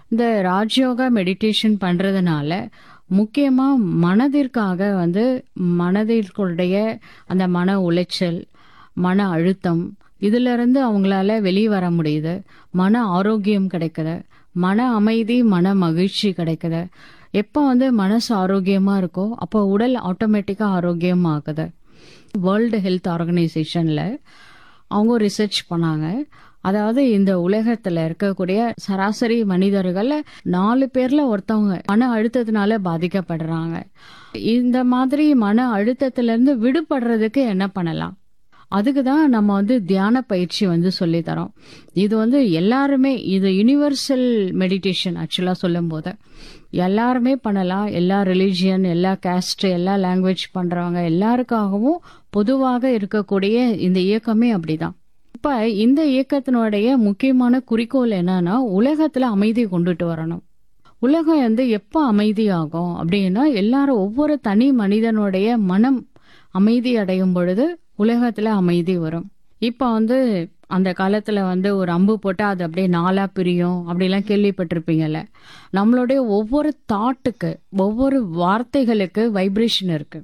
இந்த ராஜயோகா மெடிடேஷன் பண்றதுனால முக்கியமா மனதிற்காக வந்து மனதிற்குடைய அந்த மன உளைச்சல் மன அழுத்தம் இதுல இருந்து அவங்களால வெளியே வர முடியுது மன ஆரோக்கியம் கிடைக்குது மன அமைதி மன மகிழ்ச்சி கிடைக்குது எப்போ வந்து மனசு ஆரோக்கியமா இருக்கோ அப்போ உடல் ஆட்டோமேட்டிக்கா ஆரோக்கியமாகுது வேர்ல்டு ஹெல்த் ஆர்கனைசேஷன்ல அவங்க ரிசர்ச் பண்ணாங்க அதாவது இந்த உலகத்துல இருக்கக்கூடிய சராசரி மனிதர்கள் நாலு பேர்ல ஒருத்தவங்க மன அழுத்தத்தினால பாதிக்கப்படுறாங்க இந்த மாதிரி மன அழுத்தத்துல இருந்து விடுபடுறதுக்கு என்ன பண்ணலாம் அதுக்கு தான் நம்ம வந்து தியான பயிற்சி வந்து சொல்லி தரோம் இது வந்து எல்லாருமே இது யுனிவர்சல் மெடிடேஷன் ஆக்சுவலா சொல்லும் போது எல்லாருமே பண்ணலாம் எல்லா ரிலிஜியன் எல்லா கேஸ்ட் எல்லா லாங்குவேஜ் பண்றவங்க எல்லாருக்காகவும் பொதுவாக இருக்கக்கூடிய இந்த இயக்கமே அப்படிதான் இப்ப இந்த இயக்கத்தினுடைய முக்கியமான குறிக்கோள் என்னன்னா உலகத்துல அமைதி கொண்டுட்டு வரணும் உலகம் வந்து எப்ப அமைதியாகும் அப்படின்னா எல்லாரும் ஒவ்வொரு தனி மனிதனுடைய மனம் அமைதி அடையும் பொழுது உலகத்துல அமைதி வரும் இப்ப வந்து அந்த காலத்துல வந்து ஒரு அம்பு போட்டா அது அப்படியே நாலா பிரியும் அப்படிலாம் கேள்விப்பட்டிருப்பீங்கல்ல நம்மளுடைய ஒவ்வொரு தாட்டுக்கு ஒவ்வொரு வார்த்தைகளுக்கு வைப்ரேஷன் இருக்கு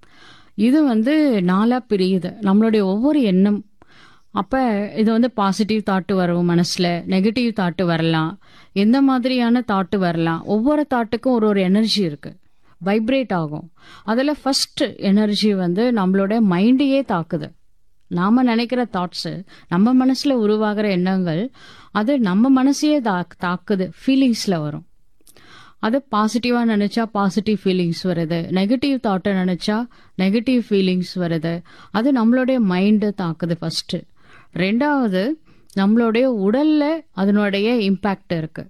இது வந்து நாலா பிரியுது நம்மளுடைய ஒவ்வொரு எண்ணம் அப்ப இது வந்து பாசிட்டிவ் தாட்டு வரும் மனசுல நெகட்டிவ் தாட்டு வரலாம் எந்த மாதிரியான தாட்டு வரலாம் ஒவ்வொரு தாட்டுக்கும் ஒரு ஒரு எனர்ஜி இருக்கு வைப்ரேட் ஆகும் அதுல ஃபர்ஸ்ட் எனர்ஜி வந்து நம்மளோட மைண்டையே தாக்குது நாம நினைக்கிற தாட்ஸ் நம்ம மனசுல உருவாகிற எண்ணங்கள் அது நம்ம மனசையே தா- தாக்குது ஃபீலிங்ஸ்ல வரும் அது பாசிட்டிவா நினைச்சா பாசிட்டிவ் ஃபீலிங்ஸ் வருது நெகட்டிவ் தாட்டை நினைச்சா நெகட்டிவ் ஃபீலிங்ஸ் வருது அது நம்மளுடைய மைண்டை தாக்குது ஃபர்ஸ்ட் ரெண்டாவது நம்மளுடைய உடல்ல அதனுடைய இம்பாக்ட் இருக்கு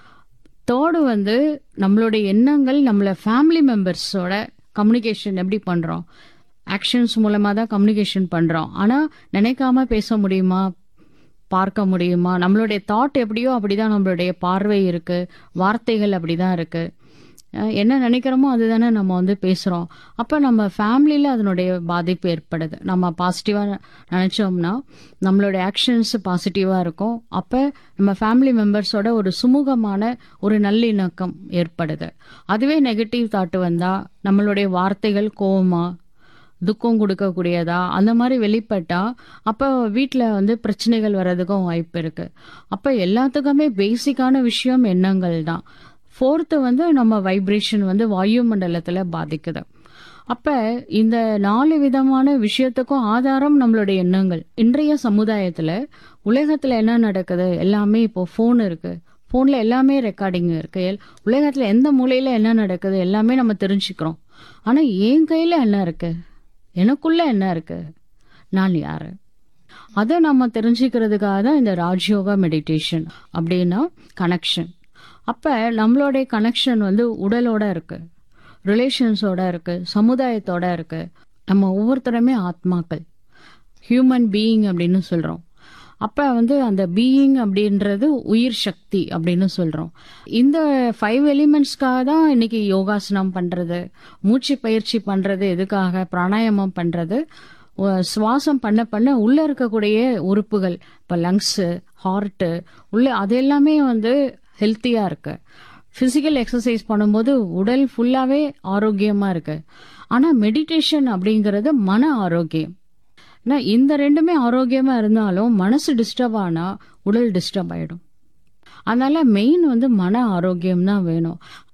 தேர்டு வந்து நம்மளுடைய எண்ணங்கள் நம்மள ஃபேமிலி மெம்பர்ஸோட கம்யூனிகேஷன் எப்படி பண்றோம் ஆக்ஷன்ஸ் மூலமா தான் கம்யூனிகேஷன் பண்றோம் ஆனா நினைக்காம பேச முடியுமா பார்க்க முடியுமா நம்மளுடைய தாட் எப்படியோ அப்படிதான் நம்மளுடைய பார்வை இருக்கு வார்த்தைகள் அப்படிதான் இருக்கு அஹ் என்ன நினைக்கிறோமோ அதுதானே நம்ம வந்து பேசுறோம் அப்ப நம்ம ஃபேமிலியில அதனுடைய பாதிப்பு ஏற்படுது நம்ம பாசிட்டிவா நினைச்சோம்னா நம்மளுடைய ஆக்ஷன்ஸ் பாசிட்டிவா இருக்கும் அப்ப நம்ம ஃபேமிலி மெம்பர்ஸோட ஒரு சுமூகமான ஒரு நல்லிணக்கம் ஏற்படுது அதுவே நெகட்டிவ் தாட்டு வந்தா நம்மளுடைய வார்த்தைகள் கோவமா துக்கம் கொடுக்கக்கூடியதா அந்த மாதிரி வெளிப்பட்டா அப்ப வீட்ல வந்து பிரச்சனைகள் வர்றதுக்கும் வாய்ப்பு இருக்கு அப்ப எல்லாத்துக்குமே பேசிக்கான விஷயம் எண்ணங்கள் தான் ஃபோர்த்து வந்து நம்ம வைப்ரேஷன் வந்து வாயு மண்டலத்துல பாதிக்குது அப்ப இந்த நாலு விதமான விஷயத்துக்கும் ஆதாரம் நம்மளுடைய எண்ணங்கள் இன்றைய சமுதாயத்துல உலகத்துல என்ன நடக்குது எல்லாமே இப்போ ஃபோன் இருக்கு ஃபோன்ல எல்லாமே ரெக்கார்டிங் இருக்கு எல்- உலகத்துல எந்த மூலையில என்ன நடக்குது எல்லாமே நம்ம தெரிஞ்சுக்கிறோம் ஆனா என் கையில என்ன இருக்கு எனக்குள்ள என்ன இருக்கு நான் யாரு அதை நம்ம தெரிஞ்சுக்கிறதுக்காக தான் இந்த ராஜ்யோகா மெடிடேஷன் அப்படின்னா கனெக்ஷன் அப்ப நம்மளுடைய கனெக்ஷன் வந்து உடலோட இருக்கு ரிலேஷன்ஸோட இருக்கு சமுதாயத்தோட இருக்கு நம்ம ஒவ்வொருத்தருமே ஆத்மாக்கள் ஹியூமன் பீயிங் அப்படின்னு சொல்றோம் அப்ப வந்து அந்த பீயிங் அப்படின்றது உயிர் சக்தி அப்படின்னு சொல்றோம் இந்த ஃபைவ் எலிமெண்ட்ஸ்க்காக தான் இன்னைக்கு யோகாசனம் பண்றது மூச்சு பயிற்சி பண்றது எதுக்காக பிராணாயாமம் பண்றது உ- சுவாசம் பண்ண பண்ண உள்ள இருக்கக்கூடிய உறுப்புகள் இப்ப லங்ஸ் ஹார்ட் உள்ள அது எல்லாமே வந்து ஹெல்த்தியா இருக்கு பிசிக்கல் எக்ஸசைஸ் பண்ணும்போது உடல் ஃபுல்லாவே ஆரோக்கியமா இருக்கு ஆனா மெடிடேஷன் அப்படிங்கிறது மன ஆரோக்கியம் ஏன்னா இந்த ரெண்டுமே ஆரோக்கியமா இருந்தாலும் மனசு டிஸ்டர்ப் ஆனா உடல் டிஸ்டர்ப் ஆயிடும் அதனால மெயின் வந்து மன ஆரோக்கியம் தான் வேணும்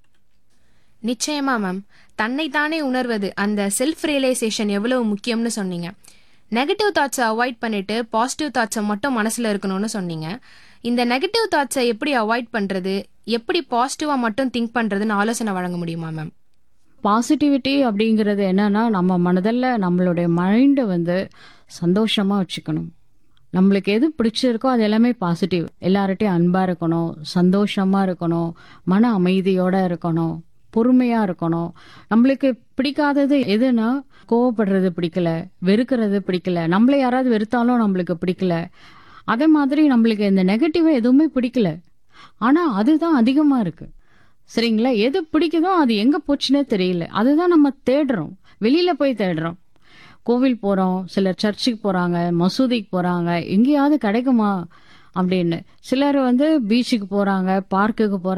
நிச்சயமா மேம் தன்னைத்தானே உணர்வது அந்த செல்ஃப் ரியலைசேஷன் எவ்வளவு முக்கியம்னு சொன்னீங்க நெகட்டிவ் தாட்ஸை அவாய்ட் பண்ணிட்டு பாசிட்டிவ் தாட்ஸை மட்டும் மனசுல இருக்கணும்னு சொன்னீங்க இந்த நெகட்டிவ் தாட்ஸை எப்படி அவாய்ட் பண்றது எப்படி பாசிட்டிவா மட்டும் திங்க் பண்றதுன்னு ஆலோசனை வழங்க முடியுமா மேம் பாசிட்டிவிட்டி அப்படிங்கிறது என்னன்னா நம்ம மனதில் நம்மளுடைய மைண்டை வந்து சந்தோஷமா வச்சுக்கணும் நம்மளுக்கு எது பிடிச்சிருக்கோ அது எல்லாமே பாசிட்டிவ் எல்லார்ட்டையும் அன்பா இருக்கணும் சந்தோஷமா இருக்கணும் மன அமைதியோட இருக்கணும் பொறுமையா இருக்கணும் நம்மளுக்கு பிடிக்காதது எதுனா கோவப்படுறது பிடிக்கல வெறுக்கிறது பிடிக்கல நம்மள யாராவது வெறுத்தாலும் நம்மளுக்கு பிடிக்கல அதே மாதிரி நம்மளுக்கு இந்த நெகட்டிவ் எதுவுமே பிடிக்கல ஆனா அதுதான் அதிகமா இருக்கு சரிங்களா எது பிடிக்குதோ அது எங்க போச்சுன்னே தெரியல அதுதான் நம்ம தேடுறோம் வெளியில போய் தேடுறோம் கோவில் போறோம் சிலர் சர்ச்சுக்கு போறாங்க மசூதிக்கு போறாங்க எங்கேயாவது கிடைக்குமா அப்படின்னு சிலர் வந்து பீச்சுக்கு போறாங்க பார்க்குக்கு போறாங்க